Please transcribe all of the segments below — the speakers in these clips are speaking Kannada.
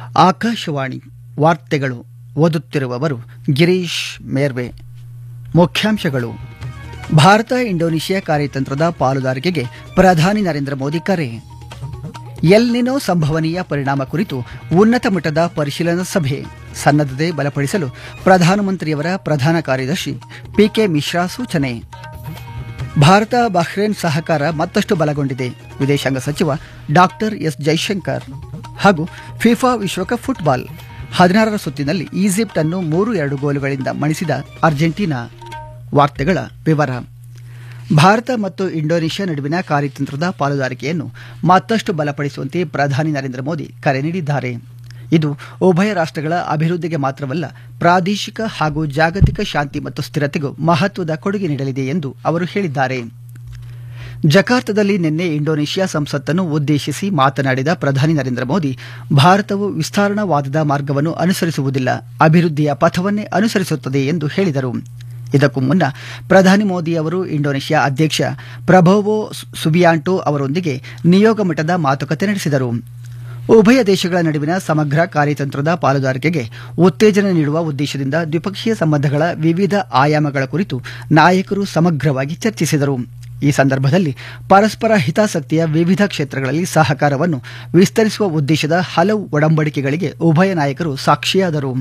ಆಕಾಶವಾಣಿ ವಾರ್ತೆಗಳು ಓದುತ್ತಿರುವವರು ಗಿರೀಶ್ ಮೇರ್ವೆ ಮುಖ್ಯಾಂಶಗಳು ಭಾರತ ಇಂಡೋನೇಷ್ಯಾ ಕಾರ್ಯತಂತ್ರದ ಪಾಲುದಾರಿಕೆಗೆ ಪ್ರಧಾನಿ ನರೇಂದ್ರ ಮೋದಿ ಕರೆ ಎಲ್ ನಿನೋ ಸಂಭವನೀಯ ಪರಿಣಾಮ ಕುರಿತು ಉನ್ನತ ಮಟ್ಟದ ಪರಿಶೀಲನಾ ಸಭೆ ಸನ್ನದ್ಧತೆ ಬಲಪಡಿಸಲು ಪ್ರಧಾನಮಂತ್ರಿಯವರ ಪ್ರಧಾನ ಕಾರ್ಯದರ್ಶಿ ಪಿಕೆ ಮಿಶ್ರಾ ಸೂಚನೆ ಭಾರತ ಬಹ್ರೇನ್ ಸಹಕಾರ ಮತ್ತಷ್ಟು ಬಲಗೊಂಡಿದೆ ವಿದೇಶಾಂಗ ಸಚಿವ ಡಾಕ್ಟರ್ ಎಸ್ ಜೈಶಂಕರ್ ಹಾಗೂ ಫಿಫಾ ವಿಶ್ವಕಪ್ ಫುಟ್ಬಾಲ್ ಹದಿನಾರರ ಸುತ್ತಿನಲ್ಲಿ ಈಜಿಪ್ಟ್ ಅನ್ನು ಮೂರು ಎರಡು ಗೋಲುಗಳಿಂದ ಮಣಿಸಿದ ಅರ್ಜೆಂಟೀನಾ ವಾರ್ತೆಗಳ ವಿವರ ಭಾರತ ಮತ್ತು ಇಂಡೋನೇಷ್ಯಾ ನಡುವಿನ ಕಾರ್ಯತಂತ್ರದ ಪಾಲುದಾರಿಕೆಯನ್ನು ಮತ್ತಷ್ಟು ಬಲಪಡಿಸುವಂತೆ ಪ್ರಧಾನಿ ನರೇಂದ್ರ ಮೋದಿ ಕರೆ ನೀಡಿದ್ದಾರೆ ಇದು ಉಭಯ ರಾಷ್ಟ್ರಗಳ ಅಭಿವೃದ್ಧಿಗೆ ಮಾತ್ರವಲ್ಲ ಪ್ರಾದೇಶಿಕ ಹಾಗೂ ಜಾಗತಿಕ ಶಾಂತಿ ಮತ್ತು ಸ್ಥಿರತೆಗೂ ಮಹತ್ವದ ಕೊಡುಗೆ ನೀಡಲಿದೆ ಎಂದು ಅವರು ಹೇಳಿದ್ದಾರೆ ಜಕಾರ್ತದಲ್ಲಿ ನಿನ್ನೆ ಇಂಡೋನೇಷ್ಯಾ ಸಂಸತ್ತನ್ನು ಉದ್ದೇಶಿಸಿ ಮಾತನಾಡಿದ ಪ್ರಧಾನಿ ನರೇಂದ್ರ ಮೋದಿ ಭಾರತವು ವಿಸ್ತರಣಾವಾದದ ಮಾರ್ಗವನ್ನು ಅನುಸರಿಸುವುದಿಲ್ಲ ಅಭಿವೃದ್ಧಿಯ ಪಥವನ್ನೇ ಅನುಸರಿಸುತ್ತದೆ ಎಂದು ಹೇಳಿದರು ಇದಕ್ಕೂ ಮುನ್ನ ಪ್ರಧಾನಿ ಮೋದಿ ಅವರು ಇಂಡೋನೇಷ್ಯಾ ಅಧ್ಯಕ್ಷ ಪ್ರಭೋವೋ ಸುಬಿಯಾಂಟೋ ಅವರೊಂದಿಗೆ ನಿಯೋಗ ಮಟ್ಟದ ಮಾತುಕತೆ ನಡೆಸಿದರು ಉಭಯ ದೇಶಗಳ ನಡುವಿನ ಸಮಗ್ರ ಕಾರ್ಯತಂತ್ರದ ಪಾಲುದಾರಿಕೆಗೆ ಉತ್ತೇಜನ ನೀಡುವ ಉದ್ದೇಶದಿಂದ ದ್ವಿಪಕ್ಷೀಯ ಸಂಬಂಧಗಳ ವಿವಿಧ ಆಯಾಮಗಳ ಕುರಿತು ನಾಯಕರು ಸಮಗ್ರವಾಗಿ ಚರ್ಚಿಸಿದರು ಈ ಸಂದರ್ಭದಲ್ಲಿ ಪರಸ್ಪರ ಹಿತಾಸಕ್ತಿಯ ವಿವಿಧ ಕ್ಷೇತ್ರಗಳಲ್ಲಿ ಸಹಕಾರವನ್ನು ವಿಸ್ತರಿಸುವ ಉದ್ದೇಶದ ಹಲವು ಒಡಂಬಡಿಕೆಗಳಿಗೆ ಉಭಯ ನಾಯಕರು ಸಾಕ್ಷಿಯಾದರು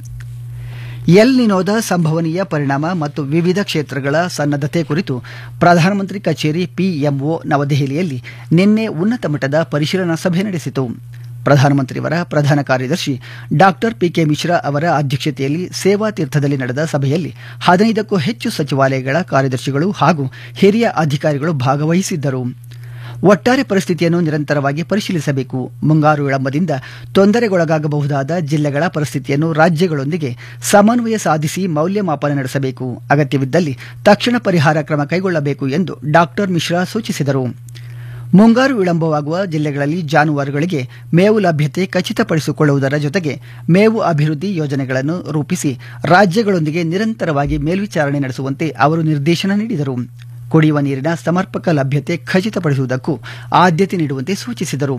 ಎಲ್ ನಿನೋದ ಸಂಭವನೀಯ ಪರಿಣಾಮ ಮತ್ತು ವಿವಿಧ ಕ್ಷೇತ್ರಗಳ ಸನ್ನದ್ಧತೆ ಕುರಿತು ಪ್ರಧಾನಮಂತ್ರಿ ಕಚೇರಿ ಪಿಎಂಒ ನವದೆಹಲಿಯಲ್ಲಿ ನಿನ್ನೆ ಉನ್ನತ ಮಟ್ಟದ ಪರಿಶೀಲನಾ ಸಭೆ ನಡೆಸಿತು ಪ್ರಧಾನಮಂತ್ರಿಯವರ ಪ್ರಧಾನ ಕಾರ್ಯದರ್ಶಿ ಡಾಕ್ಟರ್ ಪಿಕೆ ಮಿಶ್ರಾ ಅವರ ಅಧ್ಯಕ್ಷತೆಯಲ್ಲಿ ಸೇವಾ ತೀರ್ಥದಲ್ಲಿ ನಡೆದ ಸಭೆಯಲ್ಲಿ ಹದಿನೈದಕ್ಕೂ ಹೆಚ್ಚು ಸಚಿವಾಲಯಗಳ ಕಾರ್ಯದರ್ಶಿಗಳು ಹಾಗೂ ಹಿರಿಯ ಅಧಿಕಾರಿಗಳು ಭಾಗವಹಿಸಿದ್ದರು ಒಟ್ಟಾರೆ ಪರಿಸ್ಥಿತಿಯನ್ನು ನಿರಂತರವಾಗಿ ಪರಿಶೀಲಿಸಬೇಕು ಮುಂಗಾರು ವಿಳಂಬದಿಂದ ತೊಂದರೆಗೊಳಗಾಗಬಹುದಾದ ಜಿಲ್ಲೆಗಳ ಪರಿಸ್ಥಿತಿಯನ್ನು ರಾಜ್ಯಗಳೊಂದಿಗೆ ಸಮನ್ವಯ ಸಾಧಿಸಿ ಮೌಲ್ಯಮಾಪನ ನಡೆಸಬೇಕು ಅಗತ್ಯವಿದ್ದಲ್ಲಿ ತಕ್ಷಣ ಪರಿಹಾರ ಕ್ರಮ ಕೈಗೊಳ್ಳಬೇಕು ಎಂದು ಡಾಕ್ಟರ್ ಮಿಶ್ರಾ ಸೂಚಿಸಿದರು ಮುಂಗಾರು ವಿಳಂಬವಾಗುವ ಜಿಲ್ಲೆಗಳಲ್ಲಿ ಜಾನುವಾರುಗಳಿಗೆ ಮೇವು ಲಭ್ಯತೆ ಖಚಿತಪಡಿಸಿಕೊಳ್ಳುವುದರ ಜೊತೆಗೆ ಮೇವು ಅಭಿವೃದ್ಧಿ ಯೋಜನೆಗಳನ್ನು ರೂಪಿಸಿ ರಾಜ್ಯಗಳೊಂದಿಗೆ ನಿರಂತರವಾಗಿ ಮೇಲ್ವಿಚಾರಣೆ ನಡೆಸುವಂತೆ ಅವರು ನಿರ್ದೇಶನ ನೀಡಿದರು ಕುಡಿಯುವ ನೀರಿನ ಸಮರ್ಪಕ ಲಭ್ಯತೆ ಖಚಿತಪಡಿಸುವುದಕ್ಕೂ ಆದ್ಯತೆ ನೀಡುವಂತೆ ಸೂಚಿಸಿದರು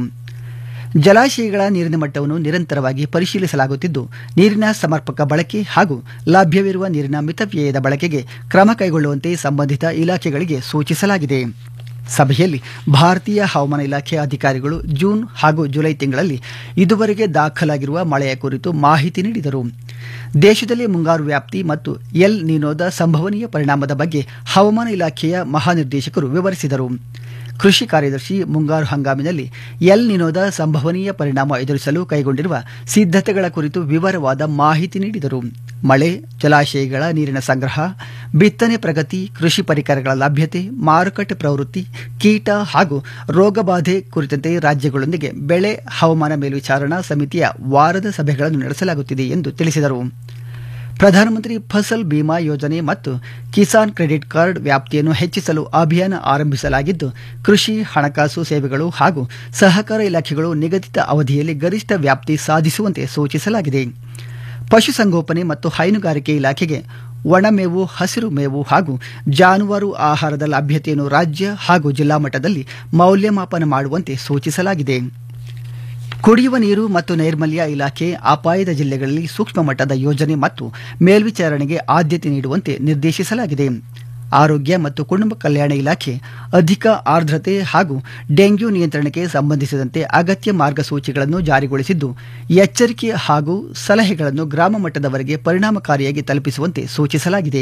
ಜಲಾಶಯಗಳ ನೀರಿನ ಮಟ್ಟವನ್ನು ನಿರಂತರವಾಗಿ ಪರಿಶೀಲಿಸಲಾಗುತ್ತಿದ್ದು ನೀರಿನ ಸಮರ್ಪಕ ಬಳಕೆ ಹಾಗೂ ಲಭ್ಯವಿರುವ ನೀರಿನ ಮಿತವ್ಯಯದ ಬಳಕೆಗೆ ಕ್ರಮ ಕೈಗೊಳ್ಳುವಂತೆ ಸಂಬಂಧಿತ ಇಲಾಖೆಗಳಿಗೆ ಸೂಚಿಸಲಾಗಿದೆ ಸಭೆಯಲ್ಲಿ ಭಾರತೀಯ ಹವಾಮಾನ ಇಲಾಖೆ ಅಧಿಕಾರಿಗಳು ಜೂನ್ ಹಾಗೂ ಜುಲೈ ತಿಂಗಳಲ್ಲಿ ಇದುವರೆಗೆ ದಾಖಲಾಗಿರುವ ಮಳೆಯ ಕುರಿತು ಮಾಹಿತಿ ನೀಡಿದರು ದೇಶದಲ್ಲಿ ಮುಂಗಾರು ವ್ಯಾಪ್ತಿ ಮತ್ತು ಎಲ್ ನಿನೋದ ಸಂಭವನೀಯ ಪರಿಣಾಮದ ಬಗ್ಗೆ ಹವಾಮಾನ ಇಲಾಖೆಯ ಮಹಾನಿರ್ದೇಶಕರು ವಿವರಿಸಿದರು ಕೃಷಿ ಕಾರ್ಯದರ್ಶಿ ಮುಂಗಾರು ಹಂಗಾಮಿನಲ್ಲಿ ಎಲ್ ನಿನೋದ ಸಂಭವನೀಯ ಪರಿಣಾಮ ಎದುರಿಸಲು ಕೈಗೊಂಡಿರುವ ಸಿದ್ಧತೆಗಳ ಕುರಿತು ವಿವರವಾದ ಮಾಹಿತಿ ನೀಡಿದರು ಮಳೆ ಜಲಾಶಯಗಳ ನೀರಿನ ಸಂಗ್ರಹ ಬಿತ್ತನೆ ಪ್ರಗತಿ ಕೃಷಿ ಪರಿಕರಗಳ ಲಭ್ಯತೆ ಮಾರುಕಟ್ಟೆ ಪ್ರವೃತ್ತಿ ಕೀಟ ಹಾಗೂ ರೋಗಬಾಧೆ ಕುರಿತಂತೆ ರಾಜ್ಯಗಳೊಂದಿಗೆ ಬೆಳೆ ಹವಾಮಾನ ಮೇಲ್ವಿಚಾರಣಾ ಸಮಿತಿಯ ವಾರದ ಸಭೆಗಳನ್ನು ನಡೆಸಲಾಗುತ್ತಿದೆ ಎಂದು ತಿಳಿಸಿದರು ಪ್ರಧಾನಮಂತ್ರಿ ಫಸಲ್ ಬಿಮಾ ಯೋಜನೆ ಮತ್ತು ಕಿಸಾನ್ ಕ್ರೆಡಿಟ್ ಕಾರ್ಡ್ ವ್ಯಾಪ್ತಿಯನ್ನು ಹೆಚ್ಚಿಸಲು ಅಭಿಯಾನ ಆರಂಭಿಸಲಾಗಿದ್ದು ಕೃಷಿ ಹಣಕಾಸು ಸೇವೆಗಳು ಹಾಗೂ ಸಹಕಾರ ಇಲಾಖೆಗಳು ನಿಗದಿತ ಅವಧಿಯಲ್ಲಿ ಗರಿಷ್ಠ ವ್ಯಾಪ್ತಿ ಸಾಧಿಸುವಂತೆ ಸೂಚಿಸಲಾಗಿದೆ ಪಶುಸಂಗೋಪನೆ ಮತ್ತು ಹೈನುಗಾರಿಕೆ ಇಲಾಖೆಗೆ ಒಣಮೇವು ಹಸಿರು ಮೇವು ಹಾಗೂ ಜಾನುವಾರು ಆಹಾರದ ಲಭ್ಯತೆಯನ್ನು ರಾಜ್ಯ ಹಾಗೂ ಜಿಲ್ಲಾ ಮಟ್ಟದಲ್ಲಿ ಮೌಲ್ಯಮಾಪನ ಮಾಡುವಂತೆ ಸೂಚಿಸಲಾಗಿದೆ ಕುಡಿಯುವ ನೀರು ಮತ್ತು ನೈರ್ಮಲ್ಯ ಇಲಾಖೆ ಅಪಾಯದ ಜಿಲ್ಲೆಗಳಲ್ಲಿ ಸೂಕ್ಷ್ಮ ಮಟ್ಟದ ಯೋಜನೆ ಮತ್ತು ಮೇಲ್ವಿಚಾರಣೆಗೆ ಆದ್ಯತೆ ನೀಡುವಂತೆ ನಿರ್ದೇಶಿಸಲಾಗಿದೆ ಆರೋಗ್ಯ ಮತ್ತು ಕುಟುಂಬ ಕಲ್ಯಾಣ ಇಲಾಖೆ ಅಧಿಕ ಆರ್ದ್ರತೆ ಹಾಗೂ ಡೆಂಗ್ಯೂ ನಿಯಂತ್ರಣಕ್ಕೆ ಸಂಬಂಧಿಸಿದಂತೆ ಅಗತ್ಯ ಮಾರ್ಗಸೂಚಿಗಳನ್ನು ಜಾರಿಗೊಳಿಸಿದ್ದು ಎಚ್ಚರಿಕೆ ಹಾಗೂ ಸಲಹೆಗಳನ್ನು ಗ್ರಾಮ ಮಟ್ಟದವರೆಗೆ ಪರಿಣಾಮಕಾರಿಯಾಗಿ ತಲುಪಿಸುವಂತೆ ಸೂಚಿಸಲಾಗಿದೆ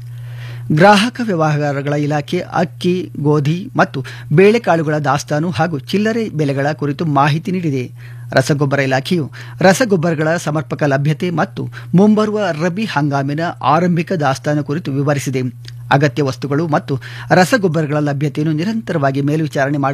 ಗ್ರಾಹಕ ವ್ಯವಹಾರಗಳ ಇಲಾಖೆ ಅಕ್ಕಿ ಗೋಧಿ ಮತ್ತು ಬೇಳೆಕಾಳುಗಳ ದಾಸ್ತಾನು ಹಾಗೂ ಚಿಲ್ಲರೆ ಬೆಲೆಗಳ ಕುರಿತು ಮಾಹಿತಿ ನೀಡಿದೆ ರಸಗೊಬ್ಬರ ಇಲಾಖೆಯು ರಸಗೊಬ್ಬರಗಳ ಸಮರ್ಪಕ ಲಭ್ಯತೆ ಮತ್ತು ಮುಂಬರುವ ರಬಿ ಹಂಗಾಮಿನ ಆರಂಭಿಕ ದಾಸ್ತಾನು ಕುರಿತು ವಿವರಿಸಿದೆ ಅಗತ್ಯ ವಸ್ತುಗಳು ಮತ್ತು ರಸಗೊಬ್ಬರಗಳ ಲಭ್ಯತೆಯನ್ನು ನಿರಂತರವಾಗಿ ಮೇಲ್ವಿಚಾರಣೆ